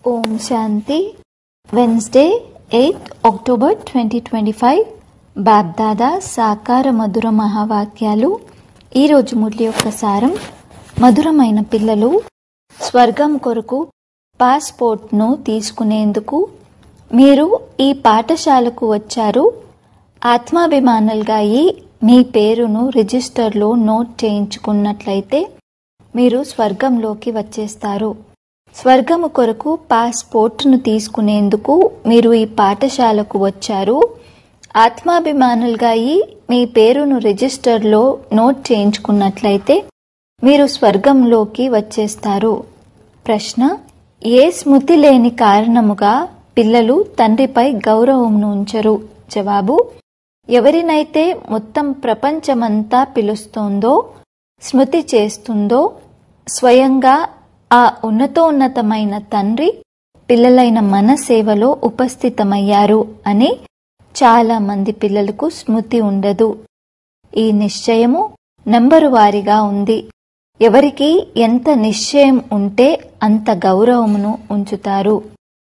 ఓం Shanti Wednesday eighth October twenty twenty five BapDada సాకార మధుర మహావాక్యాలు ఈరోజు మురళి యొక్క సారం మధురమైన పిల్లలు స్వర్గం కొరకు పాస్పోర్ట్ను తీసుకునేందుకు మీరు ఈ పాఠశాలకు వచ్చారు ఆత్మాభిమానులుగా అయి మీ పేరును రిజిస్టర్లో నోట్ చేయించుకున్నట్లయితే మీరు స్వర్గంలోకి వచ్చేస్తారు స్వర్గము కొరకు పాస్పోర్ట్ను తీసుకునేందుకు మీరు ఈ పాఠశాలకు వచ్చారు ఆత్మాభిమానులుగా అయి మీ పేరును రిజిస్టర్లో నోట్ చేయించుకున్నట్లయితే మీరు స్వర్గంలోకి వచ్చేస్తారు ప్రశ్న ఏ స్మృతి లేని కారణముగా పిల్లలు తండ్రిపై గౌరవమును ఉంచరు జవాబు ఎవరినైతే మొత్తం ప్రపంచమంతా పిలుస్తోందో స్మృతి చేస్తుందో స్వయంగా ఆ ఉన్నతోన్నతమైన తండ్రి పిల్లలైన మన సేవలో ఉపస్థితమయ్యారు అని చాలా మంది పిల్లలకు స్మృతి ఉండదు ఈ నిశ్చయము నంబరు వారిగా ఉంది ఎవరికి ఎంత నిశ్చయం ఉంటే అంత గౌరవమును ఉంచుతారు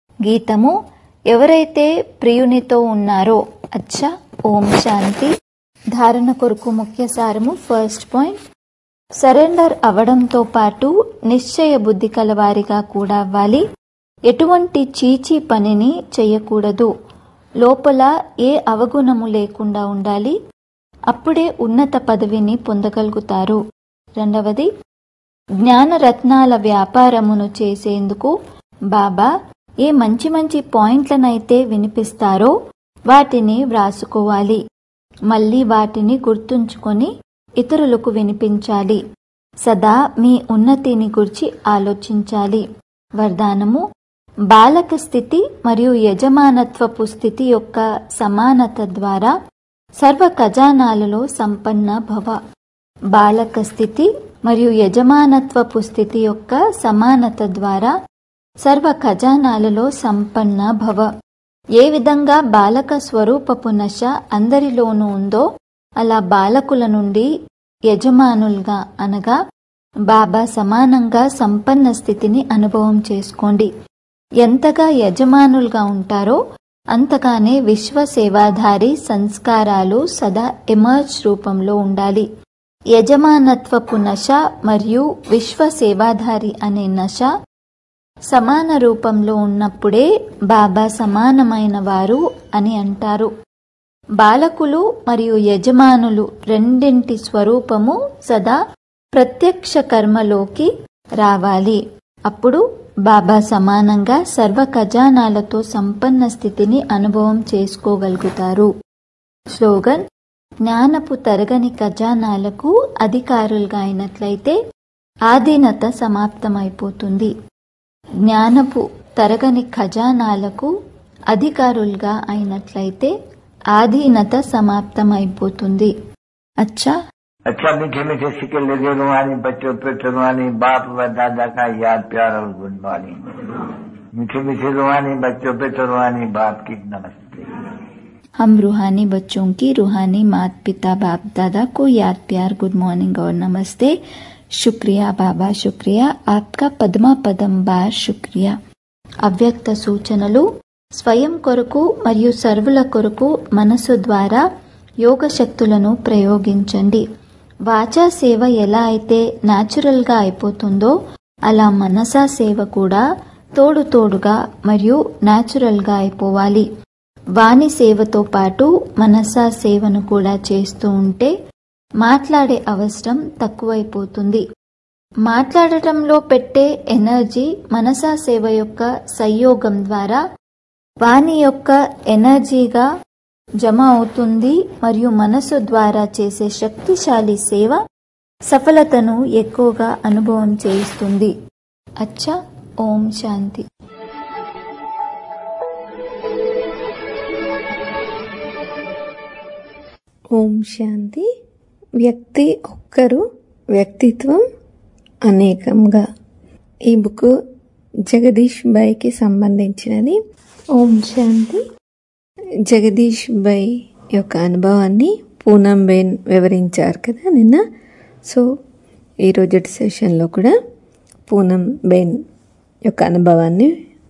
గీతము ఎవరైతే ప్రియునితో ఉన్నారో అచ్చా ఓం శాంతి ధారణ కొరకు ముఖ్య సారము ఫస్ట్ పాయింట్ సరెండర్ అవడంతో పాటు నిశ్చయ బుద్ధి కలవారిగా కూడా అవ్వాలి ఎటువంటి చీచీ పనిని చేయకూడదు లోపల ఏ అవగుణము లేకుండా ఉండాలి అప్పుడే ఉన్నత పదవిని పొందగలుగుతారు రెండవది జ్ఞానరత్నాల వ్యాపారమును చేసేందుకు బాబా ఏ మంచి మంచి పాయింట్లనైతే వినిపిస్తారో వాటిని వ్రాసుకోవాలి మళ్ళీ వాటిని గుర్తుంచుకొని ఇతరులకు వినిపించాలి సదా మీ ఉన్నతిని గురించి ఆలోచించాలి వరదానము బాలక స్థితి మరియు యజమానత్వపు స్థితి యొక్క సమానత ద్వారా సర్వ ఖజానాలలో సంపన్న భవ బాలక స్థితి మరియు యజమానత్వపు స్థితి యొక్క సమానత ద్వారా సర్వ ఖజానాలలో సంపన్న భవ ఏ విధంగా బాలక స్వరూపపు నశ అందరిలోనూ ఉందో అలా బాలకుల నుండి యజమానులుగా అనగా బాబా సమానంగా సంపన్న స్థితిని అనుభవం చేసుకోండి ఎంతగా యజమానులుగా ఉంటారో అంతగానే విశ్వ సేవాధారి సంస్కారాలు సదా ఎమర్జ్ రూపంలో ఉండాలి యజమానత్వపు నశ మరియు విశ్వ సేవాధారి అనే నశ సమాన రూపంలో ఉన్నప్పుడే బాబా సమానమైన వారు అని అంటారు బాలకులు మరియు యజమానులు రెండింటి స్వరూపము సదా ప్రత్యక్ష కర్మలోకి రావాలి అప్పుడు బాబా సమానంగా సర్వ ఖజానాలతో సంపన్న స్థితిని అనుభవం చేసుకోగలుగుతారు స్లోగన్ జ్ఞానపు తరగని ఖజానాలకు అధికారులుగా అయినట్లయితే ఆధీనత సమాప్తమైపోతుంది జ్ఞానపు తరగని ఖజానాలకు అధికారులుగా అయినట్లయితే ఆధీనత సమాప్తమైపోతుంది అచ్చా अच्छा मीठे मीठे सिक्के लगे रुहानी बच्चों पे रुहानी बाप व दादा का याद प्यार और गुड मॉर्निंग मीठे मीठे रुहानी बच्चों पे रुहानी बाप की नमस्ते हम रूहानी बच्चों की रूहानी मात पिता बाप दादा को याद प्यार गुड मॉर्निंग और नमस्ते शुक्रिया बाबा शुक्रिया आपका పద్మా పదం బార్ శుక్రియా అవ్యక్త సూచనలు స్వయం కొరకు మరియు సర్వుల కొరకు మనసు ద్వారా యోగ శక్తులను ప్రయోగించండి వాచా సేవ ఎలా అయితే న్యాచురల్గా అయిపోతుందో అలా మనసా సేవ కూడా తోడు తోడుగా మరియు న్యాచురల్గా అయిపోవాలి వాణి సేవతో పాటు మనసా సేవను కూడా చేస్తూ ఉంటే మాట్లాడే అవసరం తక్కువైపోతుంది మాట్లాడటంలో పెట్టే ఎనర్జీ మనసా సేవ యొక్క సంయోగం ద్వారా వాణి యొక్క ఎనర్జీగా జమ అవుతుంది మరియు మనసు ద్వారా చేసే శక్తిశాలి సేవ సఫలతను ఎక్కువగా అనుభవం చేయిస్తుంది అచ్చా ఓం శాంతి ఓం శాంతి వ్యక్తి ఒక్కరు వ్యక్తిత్వం అనేకంగా ఈ బుక్ జగదీష్ బాయ్కి సంబంధించినది ఓం శాంతి జగదీష్ బాయ్ యొక్క అనుభవాన్ని పూనం బేన్ వివరించారు కదా నిన్న సో ఈరోజు సెషన్లో కూడా పూనం బేన్ యొక్క అనుభవాన్ని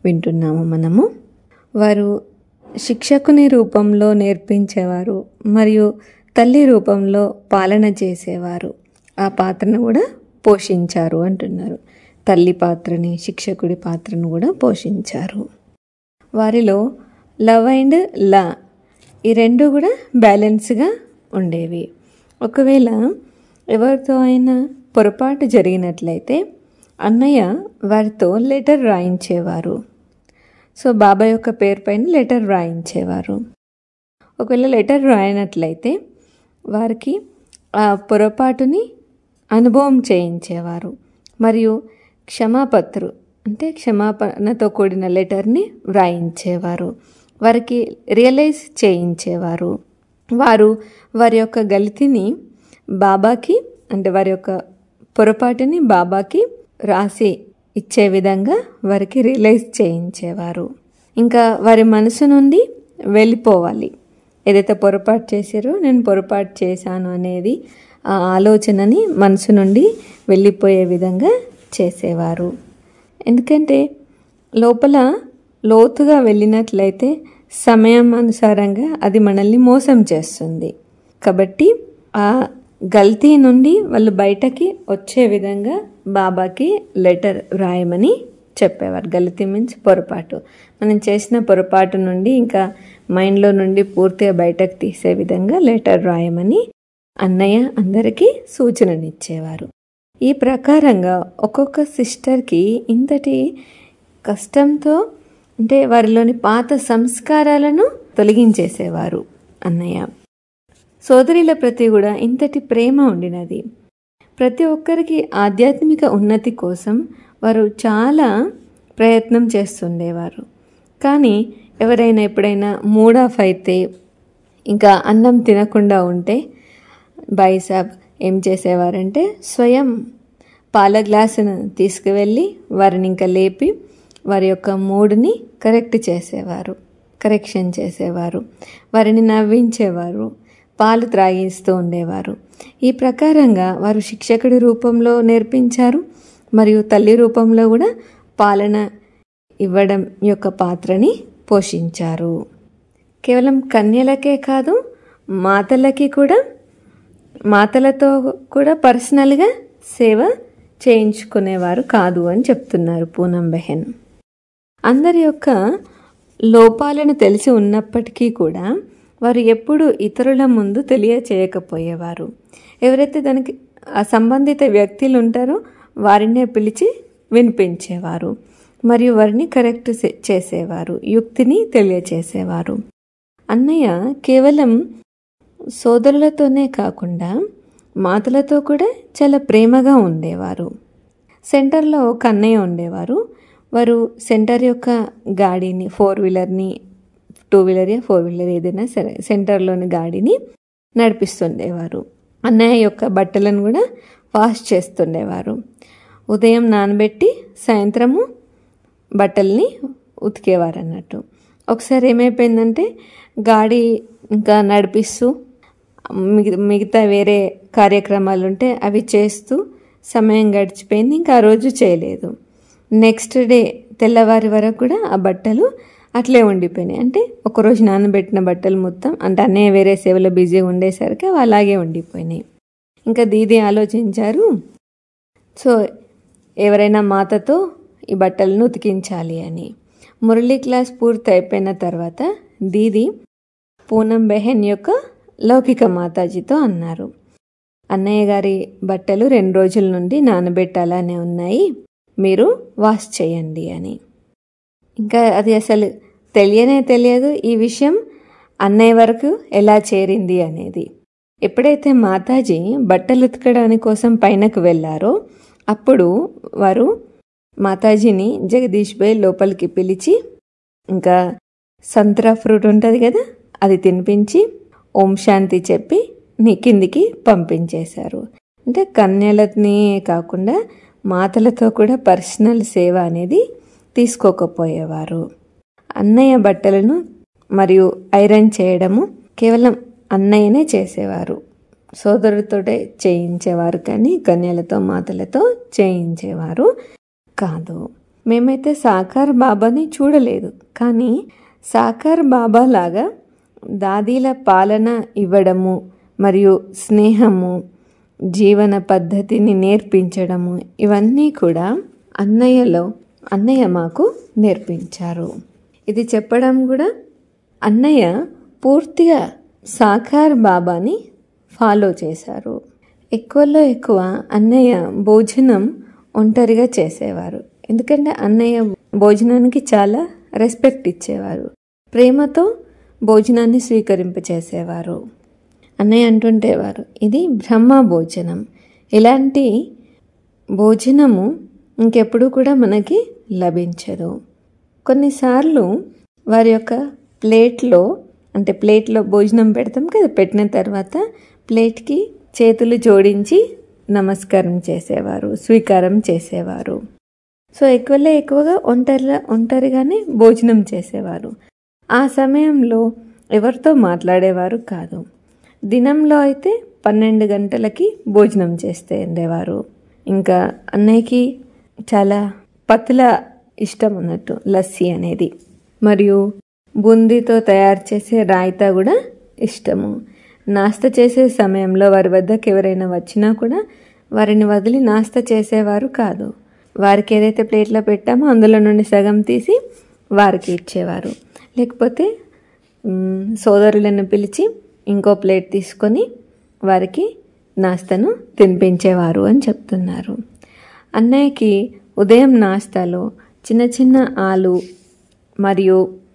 వింటున్నాము మనము వారు శిక్షకుని రూపంలో నేర్పించేవారు మరియు తల్లి రూపంలో పాలన చేసేవారు ఆ పాత్రను కూడా పోషించారు అంటున్నారు తల్లి పాత్రని శిక్షకుడి పాత్రను కూడా పోషించారు వారిలో లవ్ అండ్ లా ఈ రెండు కూడా బ్యాలెన్స్గా ఉండేవి ఒకవేళ ఎవరితో అయినా పొరపాటు జరిగినట్లయితే అన్నయ్య వారితో లెటర్ రాయించేవారు సో బాబా యొక్క పేరు పైన లెటర్ రాయించేవారు ఒకవేళ లెటర్ రాయనట్లయితే వారికి ఆ పొరపాటుని అనుభవం చేయించేవారు మరియు క్షమాపత్రు అంటే క్షమాపణతో కూడిన లెటర్ని వ్రాయించేవారు వారికి రియలైజ్ చేయించేవారు వారు వారి యొక్క గలితిని బాబాకి అంటే వారి యొక్క పొరపాటుని బాబాకి రాసి ఇచ్చే విధంగా వారికి రియలైజ్ చేయించేవారు ఇంకా వారి మనసు నుండి వెళ్ళిపోవాలి ఏదైతే పొరపాటు చేశారో నేను పొరపాటు చేశాను అనేది ఆ ఆలోచనని మనసు నుండి వెళ్ళిపోయే విధంగా చేసేవారు ఎందుకంటే లోపల లోతుగా వెళ్ళినట్లయితే సమయం అనుసారంగా అది మనల్ని మోసం చేస్తుంది కాబట్టి ఆ గల్తీ నుండి వాళ్ళు బయటకి వచ్చే విధంగా బాబాకి లెటర్ రాయమని చెప్పేవారు గలతీ మీన్స్ పొరపాటు మనం చేసిన పొరపాటు నుండి ఇంకా మైండ్లో నుండి పూర్తిగా బయటకు తీసే విధంగా లెటర్ రాయమని అన్నయ్య అందరికీ సూచననిచ్చేవారు ఈ ప్రకారంగా ఒక్కొక్క సిస్టర్కి ఇంతటి కష్టంతో అంటే వారిలోని పాత సంస్కారాలను తొలగించేసేవారు అన్నయ్య సోదరుల ప్రతి కూడా ఇంతటి ప్రేమ ఉండినది ప్రతి ఒక్కరికి ఆధ్యాత్మిక ఉన్నతి కోసం వారు చాలా ప్రయత్నం చేస్తుండేవారు కానీ ఎవరైనా ఎప్పుడైనా మూడ్ ఆఫ్ అయితే ఇంకా అన్నం తినకుండా ఉంటే బాయిసాబ్ ఏం చేసేవారంటే స్వయం పాల గ్లాసును తీసుకువెళ్ళి వారిని ఇంకా లేపి వారి యొక్క మూడ్ని కరెక్ట్ చేసేవారు కరెక్షన్ చేసేవారు వారిని నవ్వించేవారు పాలు త్రాగిస్తూ ఉండేవారు ఈ ప్రకారంగా వారు శిక్షకుడి రూపంలో నేర్పించారు మరియు తల్లి రూపంలో కూడా పాలన ఇవ్వడం యొక్క పాత్రని పోషించారు కేవలం కన్యలకే కాదు మాతలకి కూడా మాతలతో కూడా పర్సనల్గా సేవ చేయించుకునేవారు కాదు అని చెప్తున్నారు పూనం బెహెన్ అందరి యొక్క లోపాలను తెలిసి ఉన్నప్పటికీ కూడా వారు ఎప్పుడు ఇతరుల ముందు తెలియచేయకపోయేవారు ఎవరైతే దానికి ఆ సంబంధిత వ్యక్తులు ఉంటారో వారినే పిలిచి వినిపించేవారు మరియు వారిని కరెక్ట్ చేసేవారు యుక్తిని తెలియచేసేవారు అన్నయ్య కేవలం సోదరులతోనే కాకుండా మాతలతో కూడా చాలా ప్రేమగా ఉండేవారు సెంటర్లో ఒక అన్నయ్య ఉండేవారు వారు సెంటర్ యొక్క గాడిని ఫోర్ వీలర్ని టూ వీలర్ ఫోర్ వీలర్ ఏదైనా సరే సెంటర్లోని గాడిని నడిపిస్తుండేవారు అన్నయ్య యొక్క బట్టలను కూడా వాష్ చేస్తుండేవారు ఉదయం నానబెట్టి సాయంత్రము బట్టల్ని ఉతికేవారు అన్నట్టు ఒకసారి ఏమైపోయిందంటే గాడి ఇంకా నడిపిస్తూ మిగతా వేరే కార్యక్రమాలు ఉంటే అవి చేస్తూ సమయం గడిచిపోయింది ఇంకా ఆ రోజు చేయలేదు నెక్స్ట్ డే తెల్లవారి వరకు కూడా ఆ బట్టలు అట్లే ఉండిపోయినాయి అంటే ఒకరోజు నానబెట్టిన బట్టలు మొత్తం అంటే అన్నయ్య వేరే సేవలో బిజీగా ఉండేసరికి అవి అలాగే ఉండిపోయినాయి ఇంకా దీది ఆలోచించారు సో ఎవరైనా మాతతో ఈ బట్టలను ఉతికించాలి అని మురళీ క్లాస్ పూర్తి అయిపోయిన తర్వాత దీది పూనం బెహెన్ యొక్క లౌకిక మాతాజీతో అన్నారు అన్నయ్య గారి బట్టలు రెండు రోజుల నుండి నానబెట్టాలనే ఉన్నాయి మీరు వాష్ చేయండి అని ఇంకా అది అసలు తెలియనే తెలియదు ఈ విషయం అన్నయ్య వరకు ఎలా చేరింది అనేది ఎప్పుడైతే మాతాజీ బట్టలు ఉతకడానికి కోసం పైనకు వెళ్ళారో అప్పుడు వారు మాతాజీని జగదీష్ భాయ్ లోపలికి పిలిచి ఇంకా సంత్రా ఫ్రూట్ ఉంటుంది కదా అది తినిపించి ఓం శాంతి చెప్పి నీ కిందికి పంపించేశారు అంటే కన్యలని కాకుండా మాతలతో కూడా పర్సనల్ సేవ అనేది తీసుకోకపోయేవారు అన్నయ్య బట్టలను మరియు ఐరన్ చేయడము కేవలం అన్నయ్యనే చేసేవారు సోదరుడితోటే చేయించేవారు కానీ కన్యలతో మాతలతో చేయించేవారు కాదు మేమైతే సాకార్ బాబాని చూడలేదు కానీ సాకార్ బాబా లాగా దాదీల పాలన ఇవ్వడము మరియు స్నేహము జీవన పద్ధతిని నేర్పించడము ఇవన్నీ కూడా అన్నయ్యలో అన్నయ్య మాకు నేర్పించారు ఇది చెప్పడం కూడా అన్నయ్య పూర్తిగా సాకార్ బాబాని ఫాలో చేశారు ఎక్కువలో ఎక్కువ అన్నయ్య భోజనం ఒంటరిగా చేసేవారు ఎందుకంటే అన్నయ్య భోజనానికి చాలా రెస్పెక్ట్ ఇచ్చేవారు ప్రేమతో భోజనాన్ని స్వీకరింపచేసేవారు అన్నయ్య అంటుంటేవారు ఇది బ్రహ్మ భోజనం ఇలాంటి భోజనము ఇంకెప్పుడు కూడా మనకి లభించదు కొన్నిసార్లు వారి యొక్క ప్లేట్లో అంటే ప్లేట్లో భోజనం పెడతాం కదా పెట్టిన తర్వాత ప్లేట్కి చేతులు జోడించి నమస్కారం చేసేవారు స్వీకారం చేసేవారు సో ఎక్కువలో ఎక్కువగా ఒంటరి ఒంటరిగానే భోజనం చేసేవారు ఆ సమయంలో ఎవరితో మాట్లాడేవారు కాదు దినంలో అయితే పన్నెండు గంటలకి భోజనం చేస్తే ఉండేవారు ఇంకా అన్నయ్యకి చాలా పతుల ఇష్టం అన్నట్టు లస్సీ అనేది మరియు బూందీతో తయారు చేసే రాయితా కూడా ఇష్టము నాస్త చేసే సమయంలో వారి వద్దకు ఎవరైనా వచ్చినా కూడా వారిని వదిలి నాస్త చేసేవారు కాదు వారికి ఏదైతే ప్లేట్లో పెట్టామో అందులో నుండి సగం తీసి వారికి ఇచ్చేవారు లేకపోతే మ్, సోదరులను పిలిచి ఇంకో ప్లేట్ తీసుకొని వారికి నాస్తను తినిపించేవారు అని చెప్తున్నారు అన్నయ్యకి ఉదయం నాస్తాలో చిన్న చిన్న ఆలు మరియు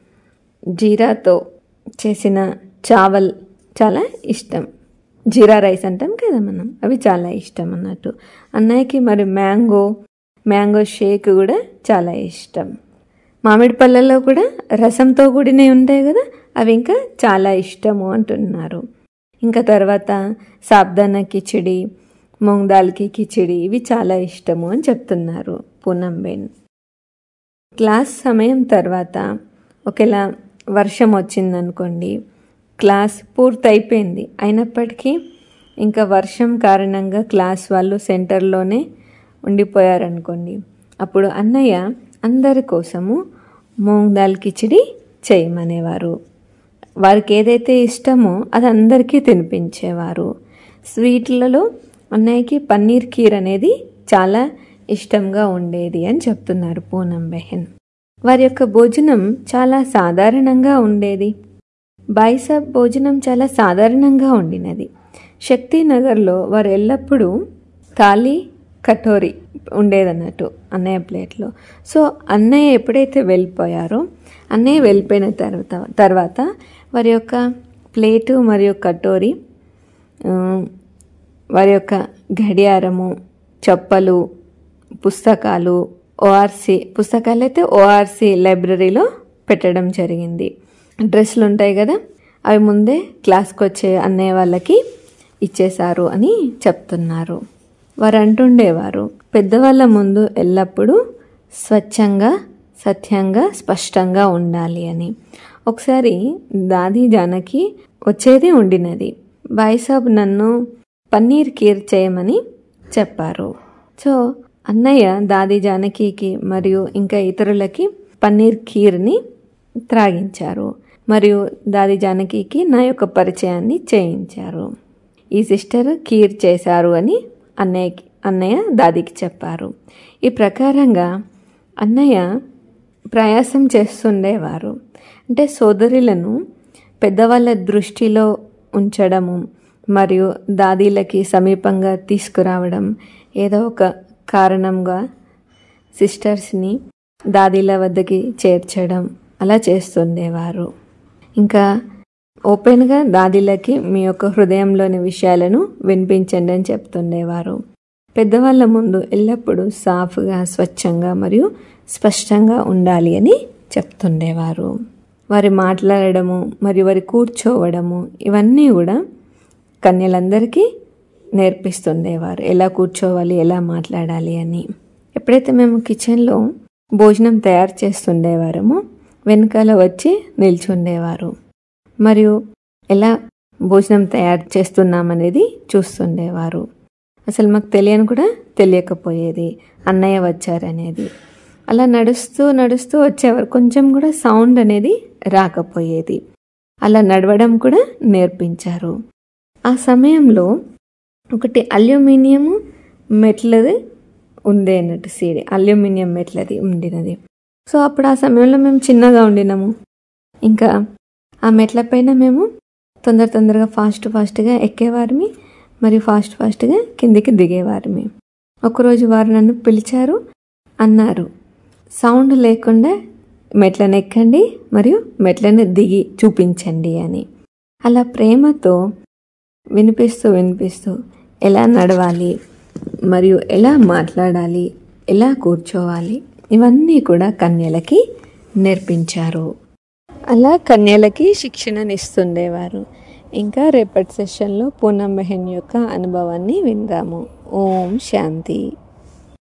జీరాతో చేసిన చావల్ చాలా ఇష్టం జీరా రైస్ అంటాం కదా మనం అవి చాలా ఇష్టం అన్నట్టు అన్నయ్యకి మరి మ్యాంగో మ్యాంగో షేక్ కూడా చాలా ఇష్టం మామిడి పళ్ళల్లో కూడా రసంతో కూడినవి ఉంటాయి కదా అవి ఇంకా చాలా ఇష్టము అంటున్నారు ఇంకా తర్వాత సాబ్దానా కిచిడి మూంగ్ దాల్కి కిచిడి ఇవి చాలా ఇష్టము అని చెప్తున్నారు పూనంబేన్ క్లాస్ సమయం తర్వాత ఒకవేళ వర్షం వచ్చిందనుకోండి క్లాస్ పూర్తయిపోయింది అయినప్పటికీ ఇంకా వర్షం కారణంగా క్లాస్ వాళ్ళు సెంటర్లోనే ఉండిపోయారనుకోండి అప్పుడు అన్నయ్య అందరి కోసము మూంగ్ దాల్ కిచిడి చేయమనేవారు వారికి ఏదైతే ఇష్టమో అది అందరికీ తినిపించేవారు స్వీట్లలో అన్నయ్యకి పన్నీర్ కీర్ అనేది చాలా ఇష్టంగా ఉండేది అని చెప్తున్నారు పూనం బెహెన్ వారి యొక్క భోజనం చాలా సాధారణంగా ఉండేది బాయిసాబ్ భోజనం చాలా సాధారణంగా ఉండినది శక్తినగర్లో వారు ఎల్లప్పుడూ థాలీ కటోరి ఉండేదన్నట్టు అన్నయ్య ప్లేట్లో సో అన్నయ్య ఎప్పుడైతే వెళ్ళిపోయారో అన్నయ్య వెళ్ళిపోయిన తర్వాత తర్వాత వారి యొక్క ప్లేటు మరియు కటోరి ఆ, వారి యొక్క గడియారము చెప్పలు పుస్తకాలు ఓఆర్సి పుస్తకాలు అయితే ఓఆర్సి లైబ్రరీలో పెట్టడం జరిగింది డ్రెస్సులు ఉంటాయి కదా అవి ముందే క్లాస్కి వచ్చే అన్నయ్య వాళ్ళకి ఇచ్చేశారు అని చెప్తున్నారు వారు అంటుండేవారు పెద్దవాళ్ళ ముందు ఎల్లప్పుడూ స్వచ్ఛంగా సత్యంగా స్పష్టంగా ఉండాలి అని ఒకసారి దాది జానకి వచ్చేది ఉండినది బాయిసాబ్ నన్ను పన్నీర్ కీర్ చేయమని చెప్పారు సో అన్నయ్య దాది జానకికి మరియు ఇంకా ఇతరులకి పన్నీర్ ఖీర్ని త్రాగించారు మరియు దాది జానకికి నా యొక్క పరిచయాన్ని చేయించారు ఈ సిస్టర్ కీర్ చేశారు అని అన్నయ్యకి అన్నయ్య దాదికి చెప్పారు ఈ ప్రకారంగా అన్నయ్య ప్రయాసం చేస్తుండేవారు అంటే సోదరులను పెద్దవాళ్ళ దృష్టిలో ఉంచడము మరియు దాదీలకి సమీపంగా తీసుకురావడం ఏదో ఒక కారణంగా సిస్టర్స్ని దాదీల వద్దకి చేర్చడం అలా చేస్తుండేవారు ఇంకా ఓపెన్గా దాదీలకి మీ యొక్క హృదయంలోని విషయాలను వినిపించండి అని చెప్తుండేవారు పెద్దవాళ్ళ ముందు ఎల్లప్పుడూ సాఫ్గా స్వచ్ఛంగా మరియు స్పష్టంగా ఉండాలి అని చెప్తుండేవారు వారి మాట్లాడడము మరియు వారి కూర్చోవడము ఇవన్నీ కూడా కన్యలందరికీ నేర్పిస్తుండేవారు ఎలా కూర్చోవాలి ఎలా మాట్లాడాలి అని ఎప్పుడైతే మేము కిచెన్లో భోజనం తయారు చేస్తుండేవారమో వెనకాల వచ్చి నిల్చుండేవారు మరియు ఎలా భోజనం తయారు చేస్తున్నామనేది చూస్తుండేవారు అసలు మాకు తెలియని కూడా తెలియకపోయేది అన్నయ్య వచ్చారనేది అలా నడుస్తూ నడుస్తూ వచ్చేవారు కొంచెం కూడా సౌండ్ అనేది రాకపోయేది అలా నడవడం కూడా నేర్పించారు ఆ సమయంలో ఒకటి అల్యూమినియం మెట్లది ఉంది అన్నట్టు సీడీ అల్యూమినియం మెట్లది ఉండినది సో అప్పుడు ఆ సమయంలో మేము చిన్నగా ఉండినాము ఇంకా ఆ మెట్ల పైన మేము తొందర తొందరగా ఫాస్ట్ ఫాస్ట్గా ఎక్కేవారిమి మరియు ఫాస్ట్ ఫాస్ట్గా కిందికి దిగేవారిమి ఒకరోజు వారు నన్ను పిలిచారు అన్నారు సౌండ్ లేకుండా మెట్లను ఎక్కండి మరియు మెట్లను దిగి చూపించండి అని అలా ప్రేమతో వినిపిస్తూ వినిపిస్తూ ఎలా నడవాలి మరియు ఎలా మాట్లాడాలి ఎలా కూర్చోవాలి ఇవన్నీ కూడా కన్యలకి నేర్పించారు అలా కన్యలకి శిక్షణనిస్తుండేవారు ఇంకా రేపటి సెషన్లో పూనం బెహన్ యొక్క అనుభవాన్ని విందాము ఓం శాంతి